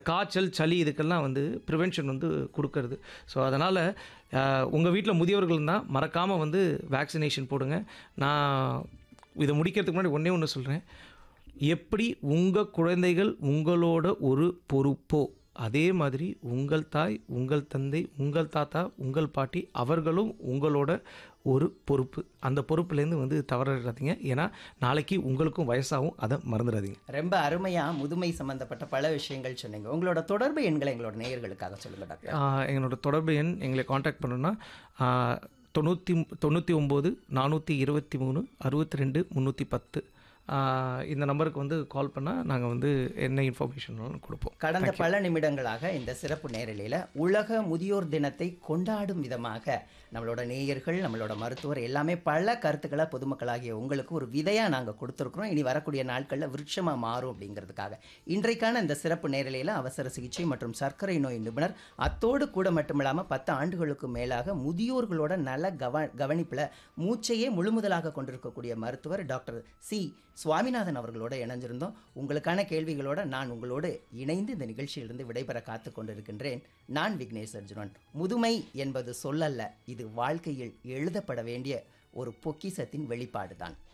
காய்ச்சல் சளி இதுக்கெல்லாம் வந்து ப்ரிவென்ஷன் வந்து கொடுக்கறது ஸோ அதனால் உங்கள் வீட்டில் முதியவர்கள் இருந்தால் மறக்காமல் வந்து வேக்சினேஷன் போடுங்க நான் இதை முடிக்கிறதுக்கு முன்னாடி ஒன்றே ஒன்று சொல்கிறேன் எப்படி உங்கள் குழந்தைகள் உங்களோட ஒரு பொறுப்போ அதே மாதிரி உங்கள் தாய் உங்கள் தந்தை உங்கள் தாத்தா உங்கள் பாட்டி அவர்களும் உங்களோட ஒரு பொறுப்பு அந்த பொறுப்புலேருந்து வந்து தவறாதீங்க ஏன்னா நாளைக்கு உங்களுக்கும் வயசாகும் அதை மறந்துடாதீங்க ரொம்ப அருமையா முதுமை சம்பந்தப்பட்ட பல விஷயங்கள் சொன்னீங்க உங்களோட தொடர்பு எண்களை எங்களோட நேயர்களுக்காக சொல்லுங்க டாக்டர் ஆஹ் எங்களோட தொடர்பு எண் எங்களை காண்டாக்ட் பண்ணணும்னா ஆஹ் தொண்ணூற்றி தொண்ணூற்றி ஒம்பது நானூற்றி இருபத்தி மூணு அறுபத்தி ரெண்டு முந்நூற்றி பத்து ஆஹ் இந்த நம்பருக்கு வந்து கால் பண்ணால் நாங்கள் வந்து என்ன இன்ஃபர்மேஷன் கொடுப்போம் கடந்த பல நிமிடங்களாக இந்த சிறப்பு நேரலையில் உலக முதியோர் தினத்தை கொண்டாடும் விதமாக நம்மளோட நேயர்கள் நம்மளோட மருத்துவர் எல்லாமே பல கருத்துக்களை பொதுமக்களாகிய உங்களுக்கு ஒரு விதையாக நாங்கள் கொடுத்துருக்குறோம் இனி வரக்கூடிய நாட்களில் விருட்சமாக மாறும் அப்படிங்கிறதுக்காக இன்றைக்கான இந்த சிறப்பு நேரலையில் அவசர சிகிச்சை மற்றும் சர்க்கரை நோய் நிபுணர் அத்தோடு கூட மட்டுமில்லாமல் பத்து ஆண்டுகளுக்கு மேலாக முதியோர்களோட நல கவ கவனிப்பில் மூச்சையே முழுமுதலாக கொண்டிருக்கக்கூடிய மருத்துவர் டாக்டர் சி சுவாமிநாதன் அவர்களோட இணைஞ்சிருந்தோம் உங்களுக்கான கேள்விகளோட நான் உங்களோடு இணைந்து இந்த நிகழ்ச்சியிலிருந்து விடைபெற காத்து கொண்டிருக்கின்றேன் நான் விக்னேஷ் அர்ஜுனன் முதுமை என்பது சொல்லல்ல இது வாழ்க்கையில் எழுதப்பட வேண்டிய ஒரு பொக்கிசத்தின் வெளிப்பாடு தான்